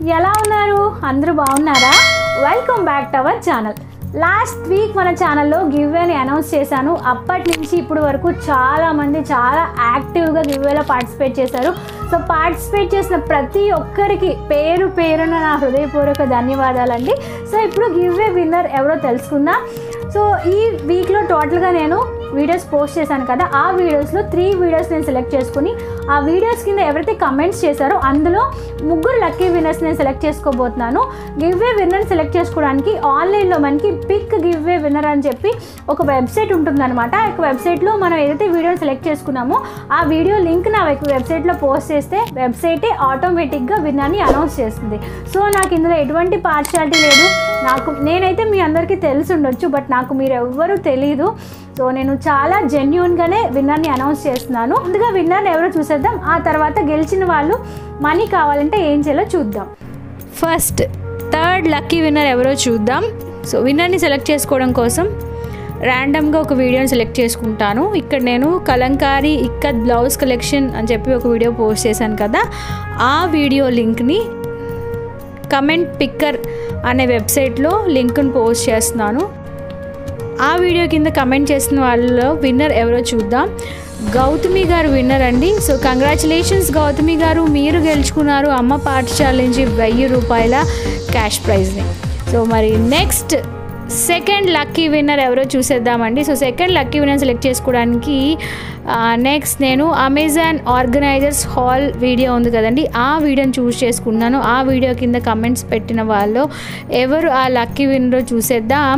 ఎలా ఉన్నారు అందరూ బాగున్నారా welcome back to our channel last week మన ఛానల్లో గివ్వేని అనౌన్స్ చేశాను అప్పటి నుంచి ఇప్పుడు వరకు చాలామంది చాలా యాక్టివ్గా గివ్వేలో పార్టిసిపేట్ చేశారు సో పార్టిసిపేట్ చేసిన ప్రతి ఒక్కరికి పేరు పేరున నా హృదయపూర్వక ధన్యవాదాలండి సో ఇప్పుడు గివ్వే విన్నర్ ఎవరో తెలుసుకుందాం సో ఈ వీక్లో టోటల్గా నేను వీడియోస్ పోస్ట్ చేశాను కదా ఆ వీడియోస్లో త్రీ వీడియోస్ నేను సెలెక్ట్ చేసుకుని ఆ వీడియోస్ కింద ఎవరైతే కమెంట్స్ చేశారో అందులో ముగ్గురు లక్కీ విన్నర్స్ నేను సెలెక్ట్ చేసుకోబోతున్నాను గివ్ వే విన్నర్ సెలెక్ట్ చేసుకోవడానికి ఆన్లైన్లో మనకి పిక్ గివ్ వే విన్నర్ అని చెప్పి ఒక వెబ్సైట్ ఉంటుందన్నమాట ఆ యొక్క వెబ్సైట్లో మనం ఏదైతే వీడియోని సెలెక్ట్ చేసుకున్నామో ఆ వీడియో లింక్ నా వెబ్సైట్లో పోస్ట్ చేస్తే వెబ్సైటే ఆటోమేటిక్గా విన్నర్ని అనౌన్స్ చేస్తుంది సో నాకు ఇందులో ఎటువంటి పార్షాలిటీ లేదు నాకు నేనైతే మీ అందరికీ తెలిసి ఉండొచ్చు బట్ నాకు మీరు ఎవ్వరూ తెలియదు సో నేను చాలా జెన్యున్గానే విన్నర్ని అనౌన్స్ చేస్తున్నాను ముందుగా విన్నర్ని ఎవరో చూసేద్దాం ఆ తర్వాత గెలిచిన వాళ్ళు మనీ కావాలంటే ఏం చేయాలో చూద్దాం ఫస్ట్ థర్డ్ లక్కీ విన్నర్ ఎవరో చూద్దాం సో విన్నర్ని సెలెక్ట్ చేసుకోవడం కోసం ర్యాండమ్గా ఒక వీడియోని సెలెక్ట్ చేసుకుంటాను ఇక్కడ నేను కలంకారీ ఇక్కత్ బ్లౌజ్ కలెక్షన్ అని చెప్పి ఒక వీడియో పోస్ట్ చేశాను కదా ఆ వీడియో లింక్ని కమెంట్ పిక్కర్ అనే వెబ్సైట్లో లింక్ని పోస్ట్ చేస్తున్నాను ఆ వీడియో కింద కమెంట్ చేసిన వాళ్ళలో విన్నర్ ఎవరో చూద్దాం గౌతమి గారు విన్నర్ అండి సో కంగ్రాచులేషన్స్ గౌతమి గారు మీరు గెలుచుకున్నారు అమ్మ పాఠశాల నుంచి వెయ్యి రూపాయల క్యాష్ ప్రైజ్ని సో మరి నెక్స్ట్ సెకండ్ లక్కీ విన్నర్ ఎవరో చూసేద్దామండి so second lucky winner select చేసుకోవడానికి నెక్స్ట్ నేను అమెజాన్ ఆర్గనైజర్స్ హాల్ వీడియో ఉంది కదండి ఆ వీడియోని చూస్ చేసుకున్నాను ఆ వీడియో కింద కమెంట్స్ పెట్టిన వాళ్ళు ఎవరు ఆ లక్కీ విన్నర్ చూసేద్దాం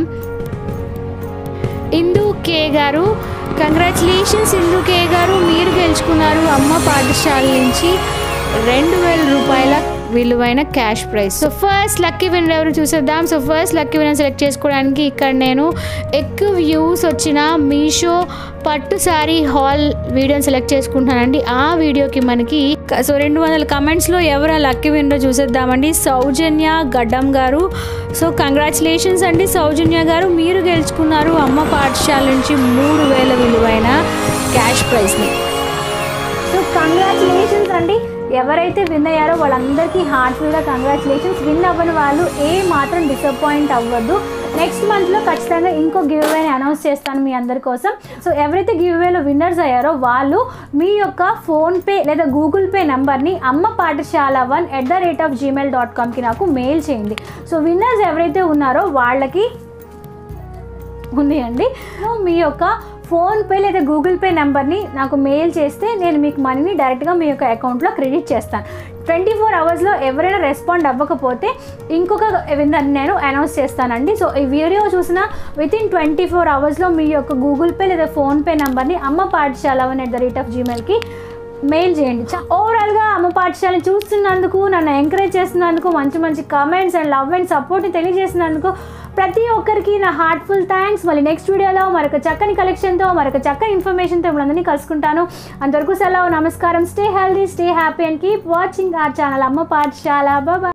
ఇందు కే గారు కంగ్రాచులేషన్స్ ఇందు కే గారు మీరు గెలుచుకున్నారు అమ్మ పాఠశాల నుంచి రెండు వేల రూపాయల విలువైన cash prize so first lucky winner ఎవరు చూసేద్దాం so first lucky winner select చేసుకోవడానికి ఇక్కడ నేను ఎక్కువ వ్యూస్ వచ్చిన మీషో పట్టు సారీ హాల్ వీడియోని సెలెక్ట్ చేసుకుంటానండి ఆ వీడియోకి మనకి సో రెండు వందల కమెంట్స్లో ఎవరు ఆ లక్కీ విన్నర్ చూసేద్దామండి సౌజన్య గడ్డం గారు సో కంగ్రాచులేషన్స్ అండి సౌజన్య గారు మీరు గెలుచుకున్నారు అమ్మ పాఠశాల నుంచి మూడు వేల విలువైన క్యాష్ ప్రైజ్ని సో కంగ్రాచులేషన్స్ అండి ఎవరైతే విన్ అయ్యారో వాళ్ళందరికీ హార్ట్ఫుల్గా కంగ్రాచులేషన్స్ విన్ అవ్వని వాళ్ళు ఏ మాత్రం డిసప్పాయింట్ అవ్వద్దు నెక్స్ట్ మంత్లో ఖచ్చితంగా ఇంకో గివ్ అవేని అనౌన్స్ చేస్తాను మీ అందరి కోసం సో ఎవరైతే గివ్ అవేలో విన్నర్స్ అయ్యారో వాళ్ళు మీ యొక్క ఫోన్పే లేదా గూగుల్ పే నెంబర్ని Amma Pathashala one at the rate of Gmail dot కామ్కి నాకు మెయిల్ చేయండి సో విన్నర్స్ ఎవరైతే ఉన్నారో వాళ్ళకి ఉంది అండి మీ యొక్క ఫోన్పే లేదా గూగుల్ పే నెంబర్ని నాకు మెయిల్ చేస్తే నేను మీకు మనీని డైరెక్ట్గా మీ యొక్క అకౌంట్లో క్రెడిట్ చేస్తాను ట్వంటీ ఫోర్ అవర్స్లో ఎవరైనా రెస్పాండ్ అవ్వకపోతే ఇంకొక విన్నర్ నేను అనౌన్స్ చేస్తానండి సో ఈ వీడియో చూసిన విత్ ఇన్ ట్వంటీ ఫోర్ అవర్స్లో మీ యొక్క గూగుల్ పే లేదా ఫోన్పే నెంబర్ని Amma Pathashala one at the rate of జీమెయిల్కి మెయిల్ చేయండి ఓవరాల్గా అమ్మ పాఠశాలని చూస్తున్నందుకు నన్ను ఎంకరేజ్ చేస్తున్నందుకు మంచి మంచి కమెంట్స్ అండ్ లవ్ అండ్ సపోర్ట్ని తెలియజేసినందుకు ప్రతి ఒక్కరికి నా హార్ట్ఫుల్ థ్యాంక్స్ మళ్ళీ నెక్స్ట్ వీడియోలో మరొక చక్కని కలెక్షన్తో మరొక చక్కని ఇన్ఫర్మేషన్తో మిమ్మల్ని కలుసుకుంటాను అంతవరకు సెలవు నమస్కారం stay healthy stay happy and keep watching ఆ ఛానల్ అమ్మ పాఠశాల బాబా